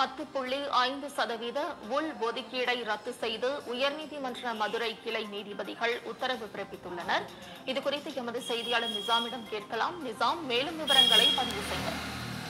பத்து புள்ளி ஐந்து சதவீத உள் ஒதுக்கீடை ரத்து செய்து உயர்நீதிமன்ற மதுரை கிளை நீதிபதிகள் உத்தரவு பிறப்பித்துள்ளனர் இதுகுறித்து எமது செய்தியாளர் நிசாமிடம் கேட்கலாம் நிசாம் மேலும் விவரங்களை பதிவு செய்யும்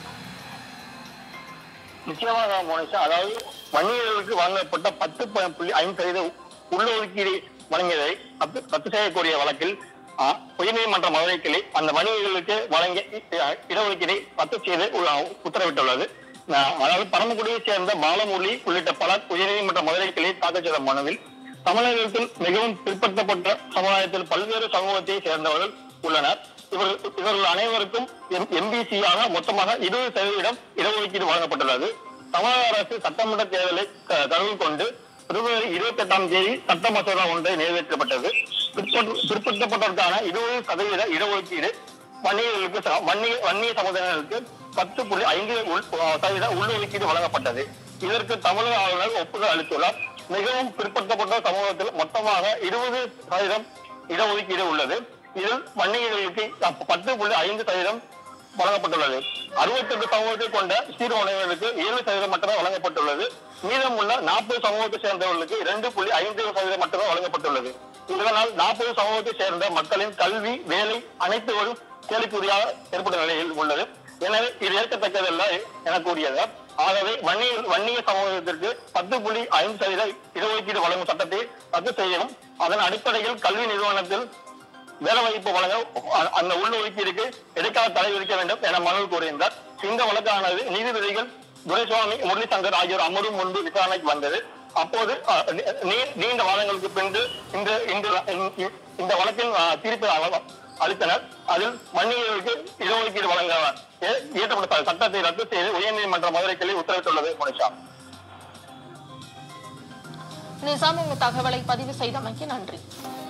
நிச்சயமாக மோனிஷா அதாவது வன்னியர்களுக்கு வழங்கப்பட்ட பத்து ப- புள்ளி ஐந்து சதவீத உள்ளொதுக்கீடு வழங்கியதை ரத்து ரத்து செய்யக்கூடிய வழக்கில் ஆ, உயர்நீதிமன்ற மதுரை கிளை அந்த வணிகர்களுக்கு வழங்கிய இ- இடஒதுக்கீடை ரத்து செய்து உ- உத்தரவிட்டுள்ளது ஆ, அதாவது பரமக்குடியைச் சேர்ந்த பாலமுரளி உள்ளிட்ட பலர் உயர்நீதிமன்ற மதுரை கிளை தாக்கல் செய்த மனுவில் தமிழகத்தில் மிகவும் பிற்படுத்தப்பட்ட சமுதாயத்தில் பல்வேறு சமூகத்தை சேர்ந்தவர்கள் உள்ளனர் இவர்கள் இவர்கள் அனைவருக்கும் எம்பிசியாக மொத்தமாக இருபது சதவீதம் இடஒதுக்கீடு வழங்கப்பட்டுள்ளது தமிழக அரசு சட்டமன்ற தேர்தலை க- கருவில் கொண்டு பிப்ரவரி இருபத்தி எட்டாம் தேதி சட்ட மசோதா ஒன்றை நிறைவேற்றப்பட்டது பிற்பட்டு- பிற்படுத்தப்பட்டவருக்கான இருபது சதவீத இடஒதுக்கீடு வன்னியர்களுக்கு ச- வன்னிய வன்னிய சமுதாயங்களுக்கு பத்து புள்ளி ஐந்து உள்- சதவீத உள்ளொதுக்கீடு வழங்கப்பட்டது இதற்கு தமிழக ஆளுநர் ஒப்புதல் அளித்துள்ளார் மிகவும் பிற்படுத்தப்பட்ட சமூகத்தில் மொத்தமாக இருபது சதவீதம் இடஒதுக்கீடு உள்ளது இதில் வன்னியர்களுக்கு பத்து புள்ளி ஐந்து சதவீதம் வழங்கப்பட்டுள்ளது அறுபத்தெட்டு சமூகத்தை கொண்ட சீர்குலைவர்களுக்கு ஏழு சதவீதம் மட்டுமே வழங்கப்பட்டுள்ளது மீதமுள்ள நாற்பது சமூகத்தை சேர்ந்தவர்களுக்கு இரண்டு புள்ளி ஐந்து சதவீதம் மட்டுமே வழங்கப்பட்டுள்ளது இதனால் நாற்பது சமூகத்தை சேர்ந்த மக்களின் கல்வி வேலை அனைத்துவரும் கேள்விக்குறியாக ஏற்பட்ட நிலையில் உள்ளது எனவே இது ஏற்கத்தக்கதல்ல என கூறியது ஆகவே வன்னிய வன்னிய சமூகத்திற்கு பத்து புள்ளி ஐந்து சதவீத இடஒதுக்கீடு வழங்கும் சட்டத்தை ரத்து செய்யவும் அதன் அடிப்படையில் கல்வி நிறுவனத்தில் வேலை வாய்ப்பு வழங்க அ- அந்த உள்ளொதுக்கீடுக்கு இடைக்கால தடை விதிக்க வேண்டும் என மனுவில் கூறியிருந்தார் இந்த வழக்கானது நீதிபதிகள் துரைசுவாமி முரளிசங்கர் ஆகியோர் அமரும் முன்பு விசாரணைக்கு வந்தது அப்போது அ, நீ- நீ- நீண்ட வாதங்களுக்கு பின்பு இந்த இந்த இந்த- இந்த வழக்கின் அ, தீர்ப்பை அவ- அளித்தனர் அதில் வன்னியர்களுக்கு இடஒதுக்கீடு வழங்க ஏ- இயற்றப்பட்ட சட்டத்தை ரத்து செய்து உயர்நீதிமன்ற மதுரை கிளை உத்தரவிட்டுள்ளது மனிஷா நிசாம் உங்கள் தகவலை பதிவு செய்தமைக்கு நன்றி